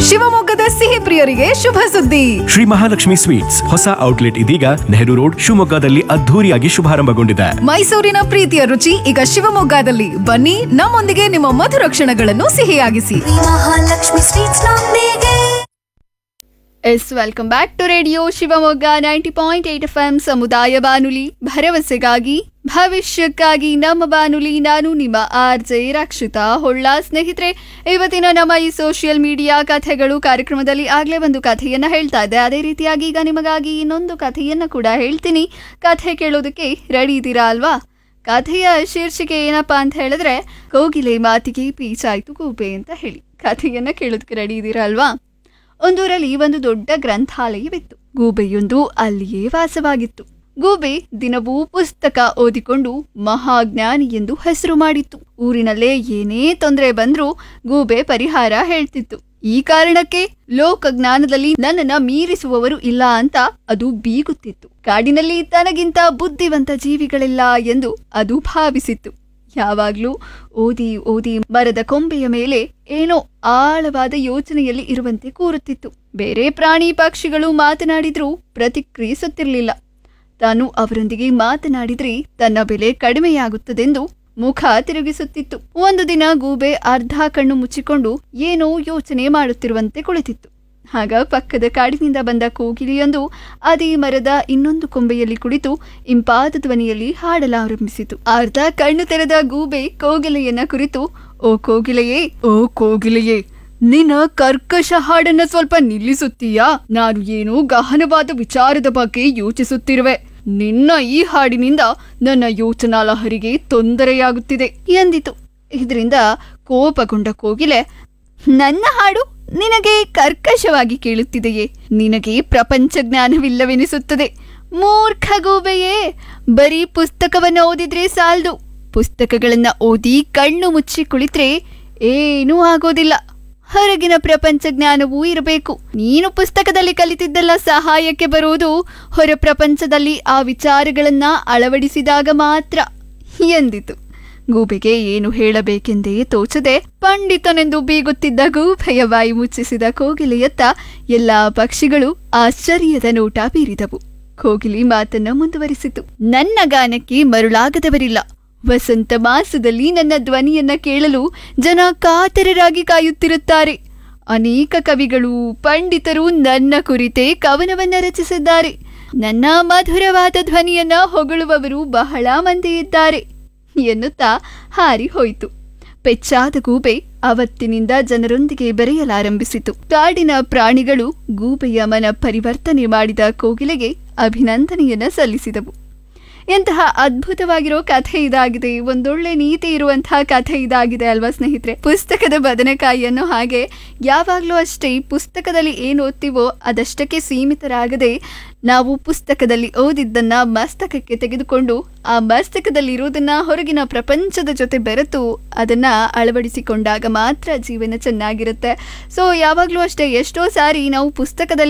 ಶಿವಮೊಗ್ಗದ ಸಿಹಿ ಪ್ರಿಯರಿಗೆ ಶುಭ ಸುದ್ದಿ ಶ್ರೀ ಮಹಾಲಕ್ಷ್ಮಿ ಸ್ವೀಟ್ಸ್ ಹೊಸ ಔಟ್ಲೆಟ್ ಇದೀಗ ನೆಹರು ರೋಡ್ ಶಿವಮೊಗ್ಗದಲ್ಲಿ ಅದ್ಧೂರಿಯಾಗಿ ಶುಭಾರಂಭಗೊಂಡಿದೆ ಮೈಸೂರಿನ ಪ್ರೀತಿಯ ರುಚಿ ಈಗ ಶಿವಮೊಗ್ಗದಲ್ಲಿ ಬನ್ನಿ ನಮ್ಮೊಂದಿಗೆ ನಿಮ್ಮ ಮಧುರ ಕ್ಷಣಗಳನ್ನು ಸಿಹಿಯಾಗಿಸಿ ಮಹಾಲಕ್ಷ್ಮಿ ಸ್ವೀಟ್ಸ್ ನೊಂದಿಗೆ yes welcome back to radio Shivamogga ninety point eight F M ಸಮುದಾಯ ಬಾನುಲಿ ಭರವಸೆಗಾಗಿ ಭವಿಷ್ಯಕ್ಕಾಗಿ ನಮ್ಮ ಬಾನುಲಿ ನಾನು ನಿಮ್ಮ ಆರ್ ಜೆ ರಕ್ಷಿತಾ ಹೊಳ್ಳ ಸ್ನೇಹಿತರೆ ಇವತ್ತಿನ ನಮ್ಮ ಈ ಸೋಷಿಯಲ್ ಮೀಡಿಯಾ ಕಥೆಗಳು ಕಾರ್ಯಕ್ರಮದಲ್ಲಿ ಆಗಲೇ ಒಂದು ಕಥೆಯನ್ನ ಹೇಳ್ತಾ ಇದ್ದೆ ಅದೇ ರೀತಿಯಾಗಿ ಈಗ ನಿಮಗಾಗಿ ಇನ್ನೊಂದು ಕಥೆಯನ್ನ ಕೂಡ ಹೇಳ್ತೀನಿ ಕಥೆ ಕೇಳೋದಕ್ಕೆ ರೆಡಿ ಇದ್ದೀರಾ ಅಲ್ವಾ ಕಥೆಯ ಶೀರ್ಷಿಕೆ ಏನಪ್ಪಾ ಅಂತ ಹೇಳಿದ್ರೆ ಕೋಗಿಲೆ ಮಾತಿಗೆ ಪೀಚಾಯ್ತು ಗೂಬೆ ಅಂತ ಹೇಳಿ ಕಥೆಯನ್ನ ಕೇಳೋದಕ್ಕೆ ರೆಡಿ ಇದ್ದೀರಾ ಅಲ್ವಾ ಒಂದೂರಲ್ಲಿ ಒಂದು ದೊಡ್ಡ ಗ್ರಂಥಾಲಯವಿತ್ತು ಗೂಬೆಯೊಂದು ಅಲ್ಲಿಯೇ ವಾಸವಾಗಿತ್ತು ಗೂಬೆ ದಿನವೂ ಪುಸ್ತಕ ಓದಿಕೊಂಡು ಮಹಾಜ್ಞಾನಿ ಎಂದು ಹೆಸರು ಮಾಡಿತ್ತು ಊರಿನಲ್ಲೇ ಏನೇ ತೊಂದರೆ ಬಂದ್ರೂ ಗೂಬೆ ಪರಿಹಾರ ಹೇಳ್ತಿತ್ತು ಈ ಕಾರಣಕ್ಕೆ ಲೋಕ ಜ್ಞಾನದಲ್ಲಿ ನನ್ನನ್ನ ಮೀರಿಸುವವರು ಇಲ್ಲ ಅಂತ ಅದು ಬೀಗುತ್ತಿತ್ತು ಕಾಡಿನಲ್ಲಿ ತನಗಿಂತ ಬುದ್ಧಿವಂತ ಜೀವಿಗಳಿಲ್ಲ ಎಂದು ಅದು ಭಾವಿಸಿತ್ತು ಯಾವಾಗ್ಲೂ ಓದಿ ಓದಿ ಮರದ ಕೊಂಬೆಯ ಮೇಲೆ ಏನೋ ಆಳವಾದ ಯೋಚನೆಯಲ್ಲಿ ಇರುವಂತೆ ಕೂರುತ್ತಿತ್ತು ಬೇರೆ ಪ್ರಾಣಿ ಪಕ್ಷಿಗಳು ಮಾತನಾಡಿದ್ರೂ ಪ್ರತಿಕ್ರಿಯಿಸುತ್ತಿರಲಿಲ್ಲ ತಾನು ಅವರೊಂದಿಗೆ ಮಾತನಾಡಿದ್ರೆ ತನ್ನ ಬೆಲೆ ಕಡಿಮೆಯಾಗುತ್ತದೆಂದು ಮುಖ ತಿರುಗಿಸುತ್ತಿತ್ತು ಒಂದು ದಿನ ಗೂಬೆ ಅರ್ಧ ಕಣ್ಣು ಮುಚ್ಚಿಕೊಂಡು ಏನೋ ಯೋಚನೆ ಮಾಡುತ್ತಿರುವಂತೆ ಕುಳಿತಿತ್ತು ಆಗ ಪಕ್ಕದ ಕಾಡಿನಿಂದ ಬಂದ ಕೋಗಿಲೆಯೊಂದು ಅದೇ ಮರದ ಇನ್ನೊಂದು ಕೊಂಬೆಯಲ್ಲಿ ಕುಳಿತು ಇಂಪಾದ ಧ್ವನಿಯಲ್ಲಿ ಹಾಡಲಾರಂಭಿಸಿತು ಅರ್ಧ ಕಣ್ಣು ತೆರೆದ ಗೂಬೆ ಕೋಗಿಲೆಯನ್ನ ಕುರಿತು ಓ ಕೋಗಿಲೆಯೇ ಓ ಕೋಗಿಲೆಯೇ ನಿನ್ನ ಕರ್ಕಶ ಹಾಡನ್ನ ಸ್ವಲ್ಪ ನಿಲ್ಲಿಸುತ್ತೀಯಾ ನಾನು ಏನೋ ಗಹನವಾದ ವಿಚಾರದ ಬಗ್ಗೆ ಯೋಚಿಸುತ್ತಿರುವೆ ನಿನ್ನ ಈ ಹಾಡಿನಿಂದ ನನ್ನ ಯೋಚನಾ ಲಹರಿಗೆ ತೊಂದರೆಯಾಗುತ್ತಿದೆ ಎಂದಿತು ಇದರಿಂದ ಕೋಪಗೊಂಡ ಕೋಗಿಲೆ ನನ್ನ ಹಾಡು ನಿನಗೆ ಕರ್ಕಶವಾಗಿ ಕೇಳುತ್ತಿದೆಯೇ ನಿನಗೆ ಪ್ರಪಂಚ ಜ್ಞಾನವಿಲ್ಲವೆನಿಸುತ್ತದೆ ಮೂರ್ಖ ಗೂಬೆಯೇ ಬರೀ ಪುಸ್ತಕವನ್ನ ಓದಿದ್ರೆ ಸಾಲ್ದು ಪುಸ್ತಕಗಳನ್ನ ಓದಿ ಕಣ್ಣು ಮುಚ್ಚಿ ಕುಳಿತ್ರೆ ಏನೂ ಆಗೋದಿಲ್ಲ ಹೊರಗಿನ ಪ್ರಪಂಚ ಜ್ಞಾನವೂ ಇರಬೇಕು ನೀನು ಪುಸ್ತಕದಲ್ಲಿ ಕಲಿತಿದ್ದೆಲ್ಲ ಸಹಾಯಕ್ಕೆ ಬರುವುದು ಹೊರ ಪ್ರಪಂಚದಲ್ಲಿ ಆ ವಿಚಾರಗಳನ್ನ ಅಳವಡಿಸಿದಾಗ ಮಾತ್ರ ಎಂದಿತು ಗೂಬೆಗೆ ಏನು ಹೇಳಬೇಕೆಂದೇ ತೋಚದೆ ಪಂಡಿತನೆಂದು ಬೀಗುತ್ತಿದ್ದ ಗೂಬೆಯ ಬಾಯಿ ಮುಚ್ಚಿಸಿದ ಕೋಗಿಲೆಯತ್ತ ಎಲ್ಲಾ ಪಕ್ಷಿಗಳು ಆಶ್ಚರ್ಯದ ನೋಟ ಬೀರಿದವು ಕೋಗಿಲಿ ಮಾತನ್ನ ಮುಂದುವರಿಸಿತು ನನ್ನ ಗಾನಕ್ಕೆ ಮರುಳಾಗದವರಿಲ್ಲ ವಸಂತ ಮಾಸದಲ್ಲಿ ನನ್ನ ಧ್ವನಿಯನ್ನ ಕೇಳಲು ಜನ ಕಾತರರಾಗಿ ಕಾಯುತ್ತಿರುತ್ತಾರೆ ಅನೇಕ ಕವಿಗಳು ಪಂಡಿತರು ನನ್ನ ಕುರಿತೇ ಕವನವನ್ನ ರಚಿಸಿದ್ದಾರೆ ನನ್ನ ಮಧುರವಾದ ಧ್ವನಿಯನ್ನ ಹೊಗಳುವವರು ಬಹಳ ಮಂದಿ ಇದ್ದಾರೆ ಎನ್ನುತ್ತಾ ಹಾರಿ ಹೋಯಿತು ಪೆಚ್ಚಾದ ಗೂಬೆ ಅವತ್ತಿನಿಂದ ಜನರೊಂದಿಗೆ ಬೆರೆಯಲಾರಂಭಿಸಿತು ಕಾಡಿನ ಪ್ರಾಣಿಗಳು ಗೂಬೆಯ ಮನ ಪರಿವರ್ತನೆ ಮಾಡಿದ ಕೋಗಿಲೆಗೆ ಅಭಿನಂದನೆಯನ್ನ ಸಲ್ಲಿಸಿದವು ಎಂತಹ ಅದ್ಭುತವಾಗಿರೋ ಕಥೆ ಇದಾಗಿದೆ ಒಂದೊಳ್ಳೆ ನೀತಿ ಇರುವಂತಹ ಕಥೆ ಇದಾಗಿದೆ ಅಲ್ವಾ ಸ್ನೇಹಿತರೆ ಪುಸ್ತಕದ ಬದನೆಕಾಯಿಯನ್ನು ಹಾಗೆ ಯಾವಾಗಲೂ ಅಷ್ಟೇ ಪುಸ್ತಕದಲ್ಲಿ ಏನು ಓದ್ತೀವೋ ಅದಷ್ಟಕ್ಕೆ ಸೀಮಿತರಾಗದೆ ನಾವು ಪುಸ್ತಕದಲ್ಲಿ ಓದಿದ್ದನ್ನ ಮಸ್ತಕಕ್ಕೆ ತೆಗೆದುಕೊಂಡು ಆ ಮಸ್ತಕದಲ್ಲಿ ಇರೋದನ್ನ ಹೊರಗಿನ ಪ್ರಪಂಚದ ಜೊತೆ ಬೆರೆತು ಅದನ್ನ ಅಳವಡಿಸಿಕೊಂಡಾಗ ಮಾತ್ರ ಜೀವನ ಚೆನ್ನಾಗಿರುತ್ತೆ ಸೊ ಯಾವಾಗಲೂ ಅಷ್ಟೇ ಎಷ್ಟೋ ಸಾರಿ ನಾವು ಪುಸ್ತಕದಲ್ಲಿ